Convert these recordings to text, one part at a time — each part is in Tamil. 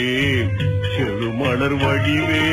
செழுமலர் வடிவே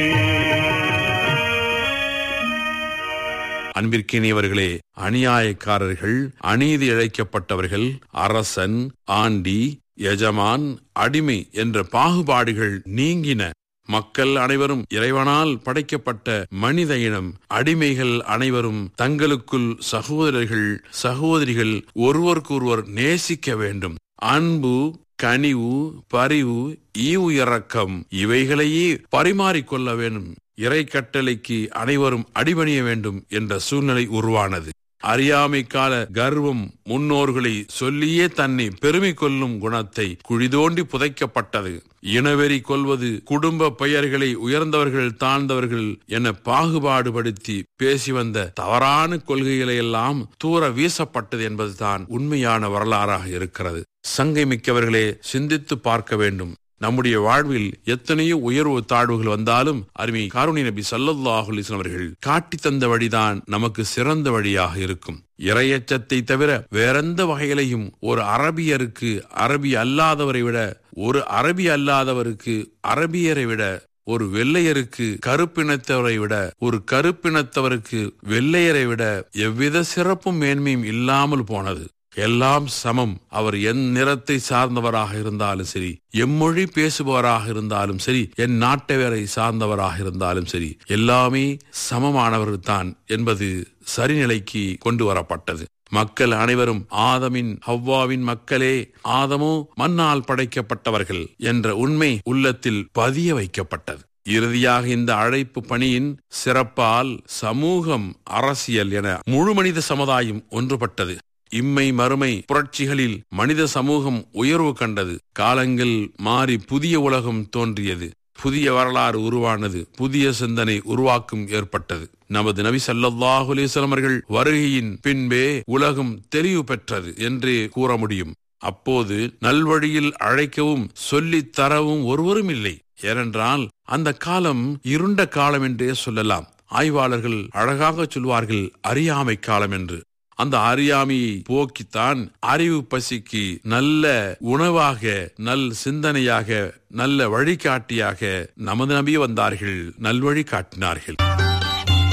அன்பிற்கினியவர்களே அநியாயக்காரர்கள் அநீதி இழைக்கப்பட்டவர்கள் அரசன் ஆண்டி எஜமான் அடிமை என்ற பாகுபாடுகள் நீங்கின மக்கள் அனைவரும் இறைவனால் படைக்கப்பட்ட மனித இனம் அடிமைகள் அனைவரும் தங்களுக்குள் சகோதரர்கள் சகோதரிகள் ஒருவருக்கொருவர் நேசிக்க வேண்டும் அன்பு கனிவு பரிவு ஈவு இரக்கம் இவைகளையே பரிமாறிக்கொள்ள வேண்டும் இறை கட்டளைக்கு அனைவரும் அடிபணிய வேண்டும் என்ற சூழ்நிலை உருவானது அறியாமை கால கர்வம் முன்னோர்களை சொல்லியே தன்னை பெருமை கொள்ளும் குணத்தை குழிதோண்டி புதைக்கப்பட்டது இனவெறி கொள்வது குடும்ப பெயர்களை உயர்ந்தவர்கள் தாழ்ந்தவர்கள் என பாகுபாடுபடுத்தி பேசி வந்த தவறான கொள்கைகளை எல்லாம் தூர வீசப்பட்டது என்பதுதான் உண்மையான வரலாறாக இருக்கிறது சங்கை மிக்கவர்களே சிந்தித்து பார்க்க வேண்டும் நம்முடைய வாழ்வில் எத்தனையோ உயர்வு தாழ்வுகள் வந்தாலும் அருமை காருணி நபி சல்லல்லாஹு அலிஸ்லாம் அவர்கள் காட்டி தந்த வழிதான் நமக்கு சிறந்த வழியாக இருக்கும் இரையச்சத்தை தவிர வேறெந்த வகையிலையும் ஒரு அரபியருக்கு அரபி அல்லாதவரை விட ஒரு அரபி அல்லாதவருக்கு அரபியரை விட ஒரு வெள்ளையருக்கு கருப்பினத்தவரை விட ஒரு கருப்பினத்தவருக்கு வெள்ளையரை விட எவ்வித சிறப்பும் மேன்மையும் இல்லாமல் போனது எல்லாம் சமம் அவர் என் நிறத்தை சார்ந்தவராக இருந்தாலும் சரி எம்மொழி பேசுபவராக இருந்தாலும் சரி என் நாட்டவரை சார்ந்தவராக இருந்தாலும் சரி எல்லாமே சமமானவர்கள் தான் என்பது சரிநிலைக்கு கொண்டு வரப்பட்டது மக்கள் அனைவரும் ஆதமின் ஹவ்வாவின் மக்களே ஆதமோ மண்ணால் படைக்கப்பட்டவர்கள் என்ற உண்மை உள்ளத்தில் பதிய வைக்கப்பட்டது இறுதியாக இந்த அழைப்பு பணியின் சிறப்பால் சமூகம் அரசியல் என முழு மனித சமுதாயம் ஒன்றுபட்டது இம்மை மறுமை புரட்சிகளில் மனித சமூகம் உயர்வு கண்டது காலங்கள் மாறி புதிய உலகம் தோன்றியது புதிய வரலாறு உருவானது புதிய சிந்தனை உருவாக்கும் ஏற்பட்டது நமது நபி சல்லாஹு அலிஸ்லாம் அவர்கள் வருகையின் பின்பே உலகம் தெளிவு பெற்றது என்றே கூற முடியும் அப்போது நல்வழியில் அழைக்கவும் சொல்லித் தரவும் ஒருவரும் இல்லை ஏனென்றால் அந்த காலம் இருண்ட காலம் என்றே சொல்லலாம் ஆய்வாளர்கள் அழகாக சொல்வார்கள் அறியாமை காலம் என்று அந்த அறியாமையை போக்கித்தான் அறிவு பசிக்கு நல்ல உணவாக நல் சிந்தனையாக நல்ல வழிகாட்டியாக நமது நபி வந்தார்கள் நல்வழி காட்டினார்கள்